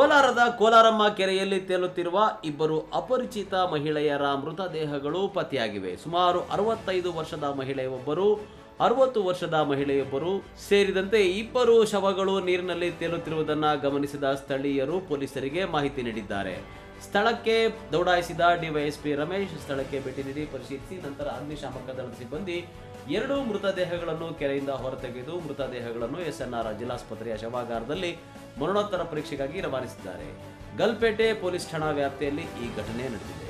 ಕೋಲಾರದ ಕೋಲಾರಮ್ಮ ಕೆರೆಯಲ್ಲಿ ತೇಲುತ್ತಿರುವ ಇಬ್ಬರು ಅಪರಿಚಿತ ಮಹಿಳೆಯರ ಮೃತದೇಹಗಳು ಪತ್ತೆಯಾಗಿವೆ ಸುಮಾರು ಅರವತ್ತೈದು ವರ್ಷದ ಮಹಿಳೆಯೊಬ್ಬರು ಅರವತ್ತು ವರ್ಷದ ಮಹಿಳೆಯೊಬ್ಬರು ಸೇರಿದಂತೆ ಇಬ್ಬರು ಶವಗಳು ನೀರಿನಲ್ಲಿ ತೇಲುತ್ತಿರುವುದನ್ನು ಗಮನಿಸಿದ ಸ್ಥಳೀಯರು ಪೊಲೀಸರಿಗೆ ಮಾಹಿತಿ ನೀಡಿದ್ದಾರೆ ಸ್ಥಳಕ್ಕೆ ದೌಡಾಯಿಸಿದ ಡಿವೈಎಸ್ಪಿ ರಮೇಶ್ ಸ್ಥಳಕ್ಕೆ ಭೇಟಿ ನೀಡಿ ಪರಿಶೀಲಿಸಿ ನಂತರ ಅಗ್ನಿಶಾಮಕ ದಳದ ಸಿಬ್ಬಂದಿ ಎರಡು ಮೃತದೇಹಗಳನ್ನು ಕೆರೆಯಿಂದ ಹೊರತೆಗೆದು ಮೃತದೇಹಗಳನ್ನು ಎಸ್ಎನ್ಆರ್ ಜಿಲ್ಲಾಸ್ಪತ್ರೆಯ ಶವಾಗಾರದಲ್ಲಿ ಮರಣೋತ್ತರ ಪರೀಕ್ಷೆಗಾಗಿ ರವಾನಿಸಿದ್ದಾರೆ ಗಲ್ಪೇಟೆ ಪೊಲೀಸ್ ಠಾಣಾ ವ್ಯಾಪ್ತಿಯಲ್ಲಿ ಈ ಘಟನೆ ನಡೆದಿದೆ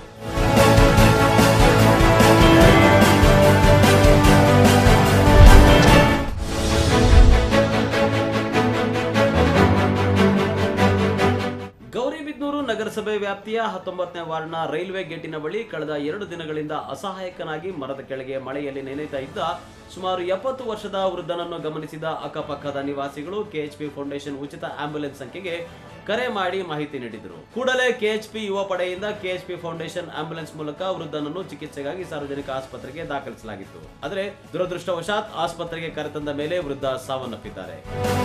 ಗೌರಿಬಿದನೂರು ನಗರಸಭೆ ವ್ಯಾಪ್ತಿಯ ಹತ್ತೊಂಬತ್ತನೇ ವಾರ್ಡ್ನ ರೈಲ್ವೆ ಗೇಟಿನ ಬಳಿ ಕಳೆದ ಎರಡು ದಿನಗಳಿಂದ ಅಸಹಾಯಕನಾಗಿ ಮರದ ಕೆಳಗೆ ಮಳೆಯಲ್ಲಿ ನೆನೆಯುತ್ತಾ ಇದ್ದ ಸುಮಾರು ಎಪ್ಪತ್ತು ವರ್ಷದ ವೃದ್ಧನನ್ನು ಗಮನಿಸಿದ ಅಕ್ಕಪಕ್ಕದ ನಿವಾಸಿಗಳು ಕೆಎಚ್ಪಿ ಫೌಂಡೇಶನ್ ಉಚಿತ ಆಂಬ್ಯುಲೆನ್ಸ್ ಸಂಖ್ಯೆಗೆ ಕರೆ ಮಾಡಿ ಮಾಹಿತಿ ನೀಡಿದರು ಕೂಡಲೇ ಕೆಎಚ್ಪಿ ಯುವ ಪಡೆಯಿಂದ ಕೆಎಚ್ಪಿ ಫೌಂಡೇಶನ್ ಆಂಬ್ಯುಲೆನ್ಸ್ ಮೂಲಕ ವೃದ್ಧನನ್ನು ಚಿಕಿತ್ಸೆಗಾಗಿ ಸಾರ್ವಜನಿಕ ಆಸ್ಪತ್ರೆಗೆ ದಾಖಲಿಸಲಾಗಿತ್ತು ಆದರೆ ದುರದೃಷ್ಟವಶಾತ್ ಆಸ್ಪತ್ರೆಗೆ ಕರೆತಂದ ಮೇಲೆ ವೃದ್ಧ ಸಾವನ್ನಪ್ಪಿದ್ದಾರೆ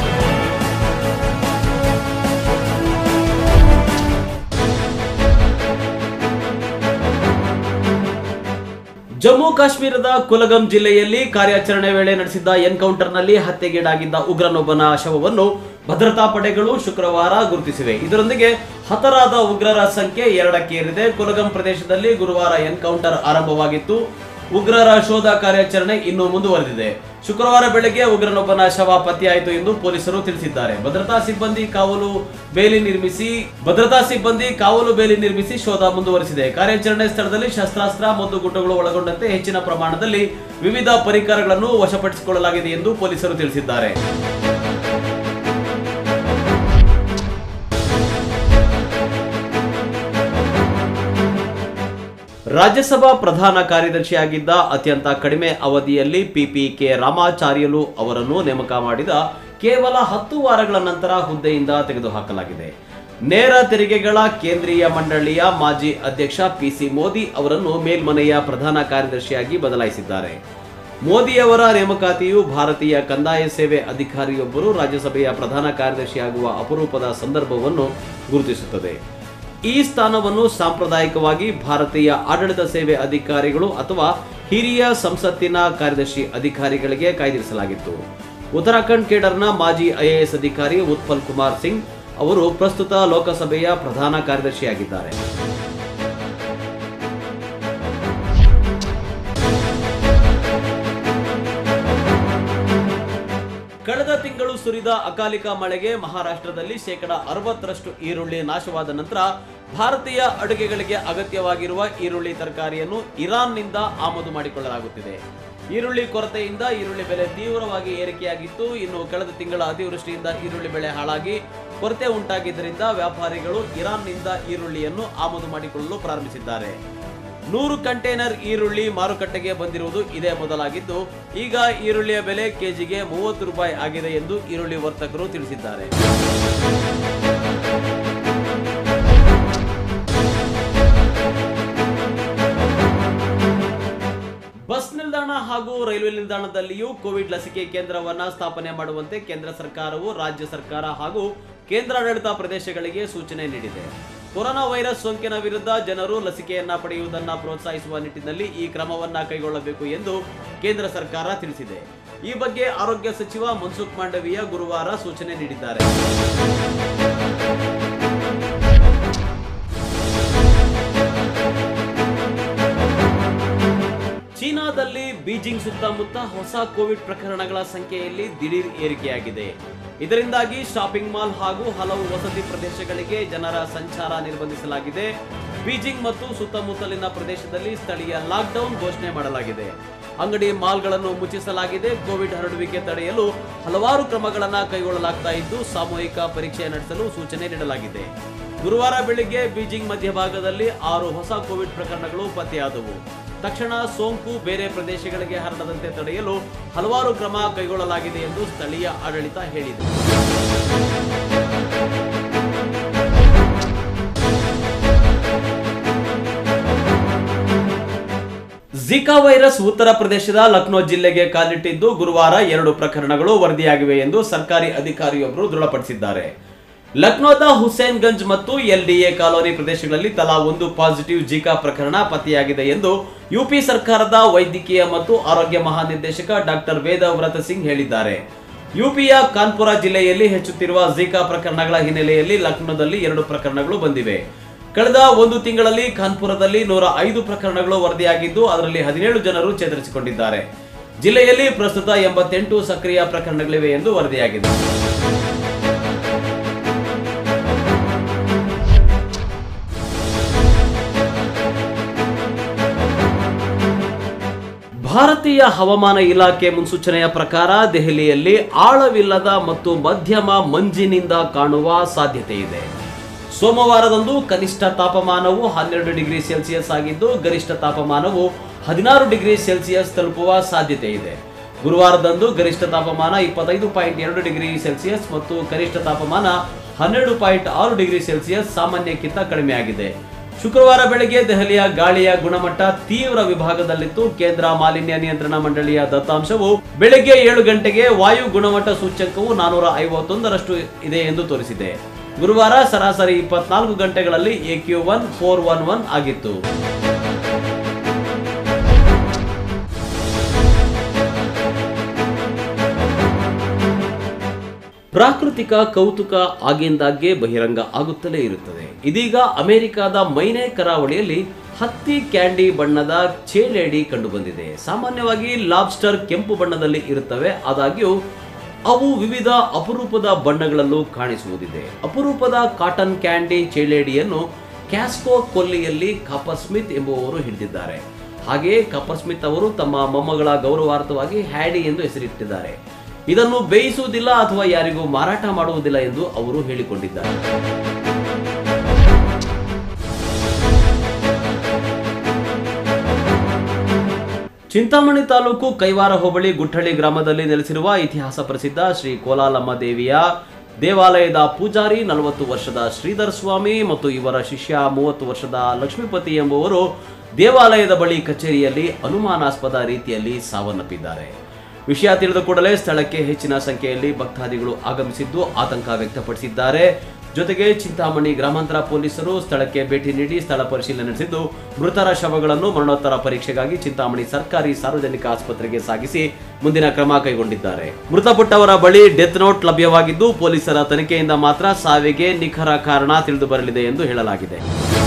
ಜಮ್ಮು ಕಾಶ್ಮೀರದ ಕುಲಗಂ ಜಿಲ್ಲೆಯಲ್ಲಿ ಕಾರ್ಯಾಚರಣೆ ವೇಳೆ ನಡೆಸಿದ್ದ ಎನ್ಕೌಂಟರ್ನಲ್ಲಿ ಹತ್ಯೆಗೀಡಾಗಿದ್ದ ಉಗ್ರನೊಬ್ಬನ ಶವವನ್ನು ಭದ್ರತಾ ಪಡೆಗಳು ಶುಕ್ರವಾರ ಗುರುತಿಸಿವೆ ಇದರೊಂದಿಗೆ ಹತರಾದ ಉಗ್ರರ ಸಂಖ್ಯೆ ಎರಡಕ್ಕೇರಿದೆ ಕುಲಗಂ ಪ್ರದೇಶದಲ್ಲಿ ಗುರುವಾರ ಎನ್ಕೌಂಟರ್ ಆರಂಭವಾಗಿತ್ತು ಉಗ್ರರ ಶೋಧ ಕಾರ್ಯಾಚರಣೆ ಇನ್ನೂ ಮುಂದುವರೆದಿದೆ ಶುಕ್ರವಾರ ಬೆಳಗ್ಗೆ ಉಗ್ರನೊಬ್ಬನ ಶವ ಪತ್ತೆಯಾಯಿತು ಎಂದು ಪೊಲೀಸರು ತಿಳಿಸಿದ್ದಾರೆ ಭದ್ರತಾ ಸಿಬ್ಬಂದಿ ಕಾವಲು ಬೇಲಿ ನಿರ್ಮಿಸಿ ಭದ್ರತಾ ಸಿಬ್ಬಂದಿ ಕಾವಲು ಬೇಲಿ ನಿರ್ಮಿಸಿ ಶೋಧ ಮುಂದುವರಿಸಿದೆ ಕಾರ್ಯಾಚರಣೆ ಸ್ಥಳದಲ್ಲಿ ಶಸ್ತ್ರಾಸ್ತ್ರ ಮತ್ತು ಗುಡ್ಡಗಳು ಒಳಗೊಂಡಂತೆ ಹೆಚ್ಚಿನ ಪ್ರಮಾಣದಲ್ಲಿ ವಿವಿಧ ಪರಿಕರಗಳನ್ನು ವಶಪಡಿಸಿಕೊಳ್ಳಲಾಗಿದೆ ಎಂದು ಪೊಲೀಸರು ತಿಳಿಸಿದ್ದಾರೆ ರಾಜ್ಯಸಭಾ ಪ್ರಧಾನ ಕಾರ್ಯದರ್ಶಿಯಾಗಿದ್ದ ಅತ್ಯಂತ ಕಡಿಮೆ ಅವಧಿಯಲ್ಲಿ ಪಿಪಿಕೆ ರಾಮಾಚಾರ್ಯಲು ಅವರನ್ನು ನೇಮಕ ಮಾಡಿದ ಕೇವಲ ಹತ್ತು ವಾರಗಳ ನಂತರ ಹುದ್ದೆಯಿಂದ ತೆಗೆದುಹಾಕಲಾಗಿದೆ ನೇರ ತೆರಿಗೆಗಳ ಕೇಂದ್ರೀಯ ಮಂಡಳಿಯ ಮಾಜಿ ಅಧ್ಯಕ್ಷ ಪಿಸಿ ಮೋದಿ ಅವರನ್ನು ಮೇಲ್ಮನೆಯ ಪ್ರಧಾನ ಕಾರ್ಯದರ್ಶಿಯಾಗಿ ಬದಲಾಯಿಸಿದ್ದಾರೆ ಮೋದಿಯವರ ನೇಮಕಾತಿಯು ಭಾರತೀಯ ಕಂದಾಯ ಸೇವೆ ಅಧಿಕಾರಿಯೊಬ್ಬರು ರಾಜ್ಯಸಭೆಯ ಪ್ರಧಾನ ಕಾರ್ಯದರ್ಶಿಯಾಗುವ ಅಪರೂಪದ ಸಂದರ್ಭವನ್ನು ಗುರುತಿಸುತ್ತದೆ ಈ ಸ್ಥಾನವನ್ನು ಸಾಂಪ್ರದಾಯಿಕವಾಗಿ ಭಾರತೀಯ ಆಡಳಿತ ಸೇವೆ ಅಧಿಕಾರಿಗಳು ಅಥವಾ ಹಿರಿಯ ಸಂಸತ್ತಿನ ಕಾರ್ಯದರ್ಶಿ ಅಧಿಕಾರಿಗಳಿಗೆ ಕಾಯ್ದಿರಿಸಲಾಗಿತ್ತು ಉತ್ತರಾಖಂಡ್ ಕೇಡರ್ನ ಮಾಜಿ ಐಎಎಸ್ ಅಧಿಕಾರಿ ಉತ್ಪಲ್ ಕುಮಾರ್ ಸಿಂಗ್ ಅವರು ಪ್ರಸ್ತುತ ಲೋಕಸಭೆಯ ಪ್ರಧಾನ ಕಾರ್ಯದರ್ಶಿಯಾಗಿದ್ದಾರೆ ಕಳೆದ ತಿಂಗಳು ಸುರಿದ ಅಕಾಲಿಕ ಮಳೆಗೆ ಮಹಾರಾಷ್ಟ್ರದಲ್ಲಿ ಶೇಕಡ ಅರವತ್ತರಷ್ಟು ಈರುಳ್ಳಿ ನಾಶವಾದ ನಂತರ ಭಾರತೀಯ ಅಡುಗೆಗಳಿಗೆ ಅಗತ್ಯವಾಗಿರುವ ಈರುಳ್ಳಿ ತರಕಾರಿಯನ್ನು ಇರಾನ್ನಿಂದ ಆಮದು ಮಾಡಿಕೊಳ್ಳಲಾಗುತ್ತಿದೆ ಈರುಳ್ಳಿ ಕೊರತೆಯಿಂದ ಈರುಳ್ಳಿ ಬೆಲೆ ತೀವ್ರವಾಗಿ ಏರಿಕೆಯಾಗಿತ್ತು ಇನ್ನು ಕಳೆದ ತಿಂಗಳ ಅತಿವೃಷ್ಟಿಯಿಂದ ಈರುಳ್ಳಿ ಬೆಳೆ ಹಾಳಾಗಿ ಕೊರತೆ ಉಂಟಾಗಿದ್ದರಿಂದ ವ್ಯಾಪಾರಿಗಳು ಇರಾನ್ನಿಂದ ಈರುಳ್ಳಿಯನ್ನು ಆಮದು ಮಾಡಿಕೊಳ್ಳಲು ಪ್ರಾರಂಭಿಸಿದ್ದಾರೆ ನೂರು ಕಂಟೈನರ್ ಈರುಳ್ಳಿ ಮಾರುಕಟ್ಟೆಗೆ ಬಂದಿರುವುದು ಇದೇ ಮೊದಲಾಗಿದ್ದು ಈಗ ಈರುಳ್ಳಿಯ ಬೆಲೆ ಕೆಜಿಗೆ ಮೂವತ್ತು ರೂಪಾಯಿ ಆಗಿದೆ ಎಂದು ಈರುಳ್ಳಿ ವರ್ತಕರು ತಿಳಿಸಿದ್ದಾರೆ ಬಸ್ ನಿಲ್ದಾಣ ಹಾಗೂ ರೈಲ್ವೆ ನಿಲ್ದಾಣದಲ್ಲಿಯೂ ಕೋವಿಡ್ ಲಸಿಕೆ ಕೇಂದ್ರವನ್ನ ಸ್ಥಾಪನೆ ಮಾಡುವಂತೆ ಕೇಂದ್ರ ಸರ್ಕಾರವು ರಾಜ್ಯ ಸರ್ಕಾರ ಹಾಗೂ ಕೇಂದ್ರಾಡಳಿತ ಪ್ರದೇಶಗಳಿಗೆ ಸೂಚನೆ ನೀಡಿದೆ ಕೊರೋನಾ ವೈರಸ್ ಸೋಂಕಿನ ವಿರುದ್ಧ ಜನರು ಲಸಿಕೆಯನ್ನ ಪಡೆಯುವುದನ್ನ ಪ್ರೋತ್ಸಾಹಿಸುವ ನಿಟ್ಟಿನಲ್ಲಿ ಈ ಕ್ರಮವನ್ನ ಕೈಗೊಳ್ಳಬೇಕು ಎಂದು ಕೇಂದ್ರ ಸರ್ಕಾರ ತಿಳಿಸಿದೆ ಈ ಬಗ್ಗೆ ಆರೋಗ್ಯ ಸಚಿವ ಮನ್ಸುಖ್ ಮಾಂಡವಿಯ ಗುರುವಾರ ಸೂಚನೆ ನೀಡಿದ್ದಾರೆ ಚೀನಾದಲ್ಲಿ ಬೀಜಿಂಗ್ ಸುತ್ತಮುತ್ತ ಹೊಸ ಕೋವಿಡ್ ಪ್ರಕರಣಗಳ ಸಂಖ್ಯೆಯಲ್ಲಿ ದಿಢೀರ್ ಏರಿಕೆಯಾಗಿದೆ ಇದರಿಂದಾಗಿ ಶಾಪಿಂಗ್ ಮಾಲ್ ಹಾಗೂ ಹಲವು ವಸತಿ ಪ್ರದೇಶಗಳಿಗೆ ಜನರ ಸಂಚಾರ ನಿರ್ಬಂಧಿಸಲಾಗಿದೆ ಬೀಜಿಂಗ್ ಮತ್ತು ಸುತ್ತಮುತ್ತಲಿನ ಪ್ರದೇಶದಲ್ಲಿ ಸ್ಥಳೀಯ ಲಾಕ್ಡೌನ್ ಘೋಷಣೆ ಮಾಡಲಾಗಿದೆ ಅಂಗಡಿ ಮಾಲ್ಗಳನ್ನು ಮುಚ್ಚಿಸಲಾಗಿದೆ ಕೋವಿಡ್ ಹರಡುವಿಕೆ ತಡೆಯಲು ಹಲವಾರು ಕ್ರಮಗಳನ್ನು ಕೈಗೊಳ್ಳಲಾಗ್ತಾ ಇದ್ದು ಸಾಮೂಹಿಕ ಪರೀಕ್ಷೆ ನಡೆಸಲು ಸೂಚನೆ ನೀಡಲಾಗಿದೆ ಗುರುವಾರ ಬೆಳಿಗ್ಗೆ ಬೀಜಿಂಗ್ ಮಧ್ಯಭಾಗದಲ್ಲಿ ಆರು ಹೊಸ ಕೋವಿಡ್ ಪ್ರಕರಣಗಳು ಪತ್ತೆಯಾದವು ತಕ್ಷಣ ಸೋಂಕು ಬೇರೆ ಪ್ರದೇಶಗಳಿಗೆ ಹರಡದಂತೆ ತಡೆಯಲು ಹಲವಾರು ಕ್ರಮ ಕೈಗೊಳ್ಳಲಾಗಿದೆ ಎಂದು ಸ್ಥಳೀಯ ಆಡಳಿತ ಹೇಳಿದೆ ಝಿಕಾ ವೈರಸ್ ಉತ್ತರ ಪ್ರದೇಶದ ಲಕ್ನೋ ಜಿಲ್ಲೆಗೆ ಕಾಲಿಟ್ಟಿದ್ದು ಗುರುವಾರ ಎರಡು ಪ್ರಕರಣಗಳು ವರದಿಯಾಗಿವೆ ಎಂದು ಸರ್ಕಾರಿ ಅಧಿಕಾರಿಯೊಬ್ಬರು ದೃಢಪಡಿಸಿದ್ದಾರೆ ಲಕ್ನೋದ ಹುಸೇನ್ಗಂಜ್ ಮತ್ತು ಎಲ್ಡಿಎ ಕಾಲೋನಿ ಪ್ರದೇಶಗಳಲ್ಲಿ ತಲಾ ಒಂದು ಪಾಸಿಟಿವ್ ಜಿಕಾ ಪ್ರಕರಣ ಪತ್ತೆಯಾಗಿದೆ ಎಂದು ಯುಪಿ ಸರ್ಕಾರದ ವೈದ್ಯಕೀಯ ಮತ್ತು ಆರೋಗ್ಯ ಮಹಾನಿರ್ದೇಶಕ ಡಾಕ್ಟರ್ ವೇದವ್ರತ ಸಿಂಗ್ ಹೇಳಿದ್ದಾರೆ ಯುಪಿಯ ಕಾನ್ಪುರ ಜಿಲ್ಲೆಯಲ್ಲಿ ಹೆಚ್ಚುತ್ತಿರುವ ಜಿಕಾ ಪ್ರಕರಣಗಳ ಹಿನ್ನೆಲೆಯಲ್ಲಿ ಲಕ್ನೋದಲ್ಲಿ ಎರಡು ಪ್ರಕರಣಗಳು ಬಂದಿವೆ ಕಳೆದ ಒಂದು ತಿಂಗಳಲ್ಲಿ ಕಾನ್ಪುರದಲ್ಲಿ ನೂರ ಐದು ಪ್ರಕರಣಗಳು ವರದಿಯಾಗಿದ್ದು ಅದರಲ್ಲಿ ಹದಿನೇಳು ಜನರು ಚೇತರಿಸಿಕೊಂಡಿದ್ದಾರೆ ಜಿಲ್ಲೆಯಲ್ಲಿ ಪ್ರಸ್ತುತ ಎಂಬತ್ತೆಂಟು ಸಕ್ರಿಯ ಪ್ರಕರಣಗಳಿವೆ ಎಂದು ವರದಿಯಾಗಿದೆ ಭಾರತೀಯ ಹವಾಮಾನ ಇಲಾಖೆ ಮುನ್ಸೂಚನೆಯ ಪ್ರಕಾರ ದೆಹಲಿಯಲ್ಲಿ ಆಳವಿಲ್ಲದ ಮತ್ತು ಮಧ್ಯಮ ಮಂಜಿನಿಂದ ಕಾಣುವ ಸಾಧ್ಯತೆ ಇದೆ ಸೋಮವಾರದಂದು ಕನಿಷ್ಠ ತಾಪಮಾನವು ಹನ್ನೆರಡು ಡಿಗ್ರಿ ಸೆಲ್ಸಿಯಸ್ ಆಗಿದ್ದು ಗರಿಷ್ಠ ತಾಪಮಾನವು ಹದಿನಾರು ಡಿಗ್ರಿ ಸೆಲ್ಸಿಯಸ್ ತಲುಪುವ ಸಾಧ್ಯತೆ ಇದೆ ಗುರುವಾರದಂದು ಗರಿಷ್ಠ ತಾಪಮಾನ ಇಪ್ಪತ್ತೈದು ಪಾಯಿಂಟ್ ಎರಡು ಡಿಗ್ರಿ ಸೆಲ್ಸಿಯಸ್ ಮತ್ತು ಕನಿಷ್ಠ ತಾಪಮಾನ ಹನ್ನೆರಡು ಪಾಯಿಂಟ್ ಆರು ಡಿಗ್ರಿ ಸೆಲ್ಸಿಯಸ್ ಸಾಮಾನ್ಯಕ್ಕಿಂತ ಕಡಿಮೆಯಾಗಿದೆ ಶುಕ್ರವಾರ ಬೆಳಗ್ಗೆ ದೆಹಲಿಯ ಗಾಳಿಯ ಗುಣಮಟ್ಟ ತೀವ್ರ ವಿಭಾಗದಲ್ಲಿತ್ತು ಕೇಂದ್ರ ಮಾಲಿನ್ಯ ನಿಯಂತ್ರಣ ಮಂಡಳಿಯ ದತ್ತಾಂಶವು ಬೆಳಗ್ಗೆ ಏಳು ಗಂಟೆಗೆ ವಾಯು ಗುಣಮಟ್ಟ ಸೂಚ್ಯಂಕವು ನಾನೂರ ಐವತ್ತೊಂದರಷ್ಟು ಇದೆ ಎಂದು ತೋರಿಸಿದೆ ಗುರುವಾರ ಸರಾಸರಿ ಇಪ್ಪತ್ನಾಲ್ಕು ಗಂಟೆಗಳಲ್ಲಿ A Q one four one one ಆಗಿತ್ತು ಪ್ರಾಕೃತಿಕ ಕೌತುಕ ಆಗಿಂದಾಗ್ಗೆ ಬಹಿರಂಗ ಆಗುತ್ತಲೇ ಇರುತ್ತದೆ ಇದೀಗ ಅಮೆರಿಕದ ಮೈನೆ ಕರಾವಳಿಯಲ್ಲಿ ಹತ್ತಿ ಕ್ಯಾಂಡಿ ಬಣ್ಣದ ಚೇಳೇಡಿ ಕಂಡುಬಂದಿದೆ ಸಾಮಾನ್ಯವಾಗಿ ಲಾಬ್ಸ್ಟರ್ ಕೆಂಪು ಬಣ್ಣದಲ್ಲಿ ಇರುತ್ತವೆ ಆದಾಗ್ಯೂ ಅವು ವಿವಿಧ ಅಪರೂಪದ ಬಣ್ಣಗಳಲ್ಲೂ ಕಾಣಿಸುವುದಿದೆ ಅಪರೂಪದ ಕಾಟನ್ ಕ್ಯಾಂಡಿ ಚೇಳೇಡಿಯನ್ನು ಕ್ಯಾಸ್ಕೋ ಕೊಲ್ಲಿಯಲ್ಲಿ ಕಾಪರ್ ಸ್ಮಿತ್ ಎಂಬುವವರು ಹಿಡಿದಿದ್ದಾರೆ ಹಾಗೆಯೇ ಕಾಪರ್ ಸ್ಮಿತ್ ಅವರು ತಮ್ಮ ಮೊಮ್ಮಗಳ ಗೌರವಾರ್ಥವಾಗಿ ಹ್ಯಾಡಿ ಎಂದು ಹೆಸರಿಟ್ಟಿದ್ದಾರೆ ಇದನ್ನು ಬೇಯಿಸುವುದಿಲ್ಲ ಅಥವಾ ಯಾರಿಗೂ ಮಾರಾಟ ಮಾಡುವುದಿಲ್ಲ ಎಂದು ಅವರು ಹೇಳಿಕೊಂಡಿದ್ದಾರೆ ಚಿಂತಾಮಣಿ ತಾಲೂಕು ಕೈವಾರ ಹೋಬಳಿ ಗುಟ್ಟಳ್ಳಿ ಗ್ರಾಮದಲ್ಲಿ ನೆಲೆಸಿರುವ ಇತಿಹಾಸ ಪ್ರಸಿದ್ಧ ಶ್ರೀ ಕೋಲಾಲಮ್ಮ ದೇವಿಯ ದೇವಾಲಯದ ಪೂಜಾರಿ ನಲವತ್ತು ವರ್ಷದ ಶ್ರೀಧರ್ ಸ್ವಾಮಿ ಮತ್ತು ಇವರ ಶಿಷ್ಯ ಮೂವತ್ತು ವರ್ಷದ ಲಕ್ಷ್ಮೀಪತಿ ಎಂಬುವರು ದೇವಾಲಯದ ಬಳಿ ಕಚೇರಿಯಲ್ಲಿ ಅನುಮಾನಾಸ್ಪದ ರೀತಿಯಲ್ಲಿ ಸಾವನ್ನಪ್ಪಿದ್ದಾರೆ ವಿಷಯ ತಿಳಿದ ಕೂಡಲೇ ಸ್ಥಳಕ್ಕೆ ಹೆಚ್ಚಿನ ಸಂಖ್ಯೆಯಲ್ಲಿ ಭಕ್ತಾದಿಗಳು ಆಗಮಿಸಿದ್ದು ಆತಂಕ ವ್ಯಕ್ತಪಡಿಸಿದ್ದಾರೆ ಜೊತೆಗೆ ಚಿಂತಾಮಣಿ ಗ್ರಾಮಾಂತರ ಪೊಲೀಸರು ಸ್ಥಳಕ್ಕೆ ಭೇಟಿ ನೀಡಿ ಸ್ಥಳ ಪರಿಶೀಲನೆ ನಡೆಸಿದ್ದು ಮೃತರ ಶವಗಳನ್ನು ಮರಣೋತ್ತರ ಪರೀಕ್ಷೆಗಾಗಿ ಚಿಂತಾಮಣಿ ಸರ್ಕಾರಿ ಸಾರ್ವಜನಿಕ ಆಸ್ಪತ್ರೆಗೆ ಸಾಗಿಸಿ ಮುಂದಿನ ಕ್ರಮ ಕೈಗೊಂಡಿದ್ದಾರೆ ಮೃತಪಟ್ಟವರ ಬಳಿ ಡೆತ್ ನೋಟ್ ಲಭ್ಯವಾಗಿದ್ದು ಪೊಲೀಸರ ತನಿಖೆಯಿಂದ ಮಾತ್ರ ಸಾವಿಗೆ ನಿಖರ ಕಾರಣ ತಿಳಿದು ಬರಲಿದೆ ಎಂದು ಹೇಳಲಾಗಿದೆ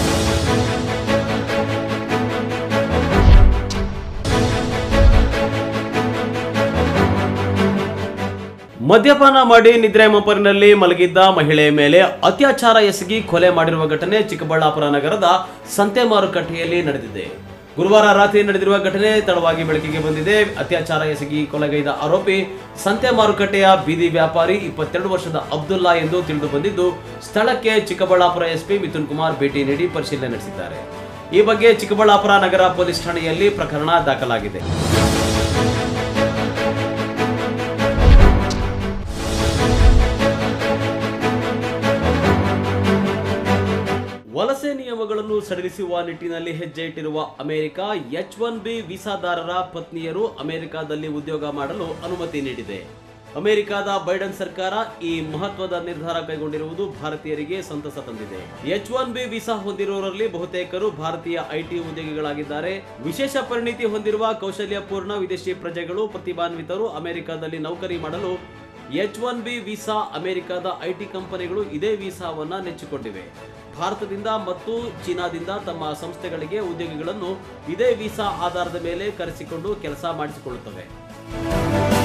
ಮದ್ಯಪಾನ ಮಾಡಿ ನಿದ್ರೆ ಮಂಪರಿನಲ್ಲಿ ಮಲಗಿದ್ದ ಮಹಿಳೆಯ ಮೇಲೆ ಅತ್ಯಾಚಾರ ಎಸಗಿ ಕೊಲೆ ಮಾಡಿರುವ ಘಟನೆ ಚಿಕ್ಕಬಳ್ಳಾಪುರ ನಗರದ ಸಂತೆ ಮಾರುಕಟ್ಟೆಯಲ್ಲಿ ನಡೆದಿದೆ ಗುರುವಾರ ರಾತ್ರಿ ನಡೆದಿರುವ ಘಟನೆ ತಡವಾಗಿ ಬೆಳಕಿಗೆ ಬಂದಿದೆ ಅತ್ಯಾಚಾರ ಎಸಗಿ ಕೊಲೆಗೈದ ಆರೋಪಿ ಸಂತೆ ಮಾರುಕಟ್ಟೆಯ ಬೀದಿ ವ್ಯಾಪಾರಿ ಇಪ್ಪತ್ತೆರಡು ವರ್ಷದ ಅಬ್ದುಲ್ಲಾ ಎಂದು ತಿಳಿದು ಬಂದಿದ್ದು ಸ್ಥಳಕ್ಕೆ ಚಿಕ್ಕಬಳ್ಳಾಪುರ ಎಸ್ಪಿ ಮಿಥುನ್ ಕುಮಾರ್ ಭೇಟಿ ನೀಡಿ ಪರಿಶೀಲನೆ ನಡೆಸಿದ್ದಾರೆ ಈ ಬಗ್ಗೆ ಚಿಕ್ಕಬಳ್ಳಾಪುರ ನಗರ ಪೊಲೀಸ್ ಠಾಣೆಯಲ್ಲಿ ಪ್ರಕರಣ ದಾಖಲಾಗಿದೆ ವಲಸೆ ನಿಯಮಗಳನ್ನು ಸಡಿಲಿಸುವ ನಿಟ್ಟಿನಲ್ಲಿ ಹೆಜ್ಜೆ ಇಟ್ಟಿರುವ ಅಮೆರಿಕ ಎಚ್ ಒನ್ ಬಿ ವೀಸಾದಾರರ ಪತ್ನಿಯರು ಅಮೆರಿಕದಲ್ಲಿ ಉದ್ಯೋಗ ಮಾಡಲು ಅನುಮತಿ ನೀಡಿದೆ ಅಮೆರಿಕದ ಬೈಡನ್ ಸರ್ಕಾರ ಈ ಮಹತ್ವದ ನಿರ್ಧಾರ ಕೈಗೊಂಡಿರುವುದು ಭಾರತೀಯರಿಗೆ ಸಂತಸ ತಂದಿದೆ ಎಚ್ ಒನ್ ಬಿ ವೀಸಾ ಹೊಂದಿರುವವರಲ್ಲಿ ಬಹುತೇಕರು ಭಾರತೀಯ ಐಟಿ ಉದ್ಯೋಗಿಗಳಾಗಿದ್ದಾರೆ ವಿಶೇಷ ಪರಿಣಿತಿ ಹೊಂದಿರುವ ಕೌಶಲ್ಯಪೂರ್ಣ ವಿದೇಶಿ ಪ್ರಜೆಗಳು ಪ್ರತಿಭಾನ್ವಿತರು ಅಮೆರಿಕದಲ್ಲಿ ನೌಕರಿ ಮಾಡಲು ಎಚ್ ಒನ್ ಬಿ ವೀಸಾ ಅಮೆರಿಕದ ಐಟಿ ಕಂಪನಿಗಳು ಇದೇ ವೀಸಾವನ್ನ ನೆಚ್ಚಿಕೊಂಡಿವೆ ಭಾರತದಿಂದ ಮತ್ತು ಚೀನಾದಿಂದ ತಮ್ಮ ಸಂಸ್ಥೆಗಳಿಗೆ ಉದ್ಯೋಗಿಗಳನ್ನು ಇದೇ ವೀಸಾ ಆಧಾರದ ಮೇಲೆ ಕರೆಸಿಕೊಂಡು ಕೆಲಸ ಮಾಡಿಸಿಕೊಳ್ಳುತ್ತವೆ